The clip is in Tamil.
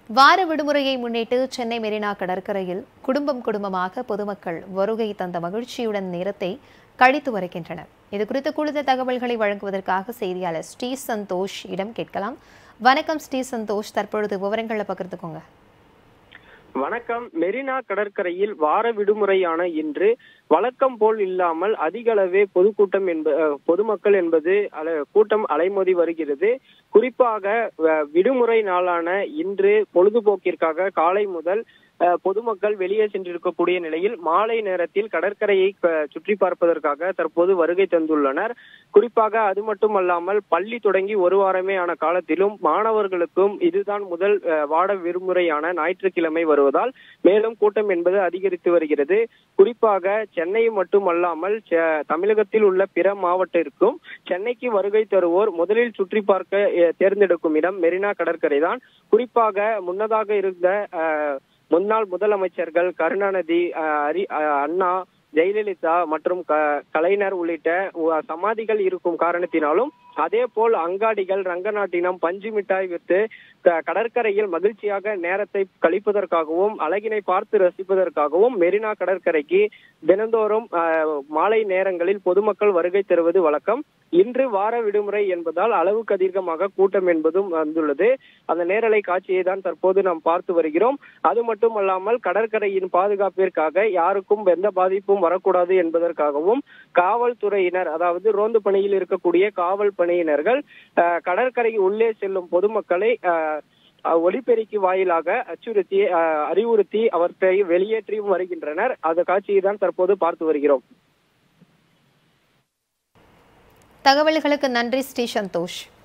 வார விடுமுறையை முன்னிட்டு சென்னை மெரினா கடற்கரையில் குடும்பம் குடும்பமாக பொதுமக்கள் வருகை தந்த மகிழ்ச்சியுடன் நேரத்தை கழித்து வருகின்றனர் இது குறித்த கூடுதல் தகவல்களை வழங்குவதற்காக செய்தியாளர் ஸ்ரீ சந்தோஷ் இடம் கேட்கலாம் வணக்கம் ஸ்ரீ சந்தோஷ் தற்பொழுது விவரங்களை பகிர்ந்துக்கோங்க வணக்கம் மெரினா கடற்கரையில் வார விடுமுறையான இன்று வழக்கம் போல் இல்லாமல் அதிக அளவே பொதுக்கூட்டம் என்ப அஹ், பொதுமக்கள் என்பது அல- கூட்டம் அலைமோதி வருகிறது குறிப்பாக அஹ், விடுமுறை நாளான இன்று பொழுதுபோக்கிற்காக காலை முதல் அஹ், பொதுமக்கள் வெளியே சென்றிருக்கக்கூடிய நிலையில் மாலை நேரத்தில் கடற்கரையை அஹ், சுற்றி பார்ப்பதற்காக தற்போது வருகை தந்துள்ளனர் குறிப்பாக அது மட்டுமல்லாமல் பள்ளி தொடங்கி ஒரு வாரமே ஆன காலத்திலும் மாணவர்களுக்கும் இதுதான் முதல் அஹ், வாட விடுமுறையான ஞாயிற்றுக்கிழமை வருவதால் மேலும் கூட்டம் என்பது அதிகரித்து வருகிறது குறிப்பாக சென்னை மட்டுமல்லாமல் செ- தமிழகத்தில் உள்ள பிற மாவட்டத்திற்கும் சென்னைக்கு வருகை தருவோர் முதலில் சுற்றி பார்க்க அஹ், தேர்ந்தெடுக்கும் இடம் மெரினா கடற்கரை தான் குறிப்பாக முன்னதாக இருந்த அஹ், முன்னாள் முதலமைச்சர்கள் கருணாநிதி அஹ், ஹரி அஹ், அண்ணா ஜெயலலிதா மற்றும் க- கலைஞர் உள்ளிட்ட உ- சமாதிகள் இருக்கும் காரணத்தினாலும் அதே போல் அங்காடிகள் ரங்கநாட்டினம் பஞ்சு மிட்டாய் விற்று க- கடற்கரையில் மகிழ்ச்சியாக நேரத்தை கழிப்பதற்காகவும் அழகினை பார்த்து ரசிப்பதற்காகவும் மெரினா கடற்கரைக்கு தினந்தோறும் அஹ், மாலை நேரங்களில் பொதுமக்கள் வருகை தருவது வழக்கம் இன்று வார விடுமுறை என்பதால் அளவுக்கு அதிகமாக கூட்டம் என்பதும் வந்துள்ளது அந்த நேரலை காட்சியை தான் தற்போது நாம் பார்த்து வருகிறோம் அது மட்டுமல்லாமல் கடற்கரையின் பாதுகாப்பிற்காக யாருக்கும் எந்த பாதிப்பும் வரக்கூடாது என்பதற்காகவும் காவல்துறையினர் அதாவது ரோந்து பணியில் இருக்கக்கூடிய காவல் பணியினர்கள் அஹ், கடற்கரை உள்ளே செல்லும் பொதுமக்களை அஹ், அஹ், ஒலிபெருக்கி வாயிலாக அச்சுறுத்தி அஹ், அறிவுறுத்தி அவற்றை வெளியேற்றியும் வருகின்றனர் அந்த காட்சியை தான் தற்போது பார்த்து வருகிறோம் தகவல்களுக்கு நன்றி ஸ்ரீ சந்தோஷ்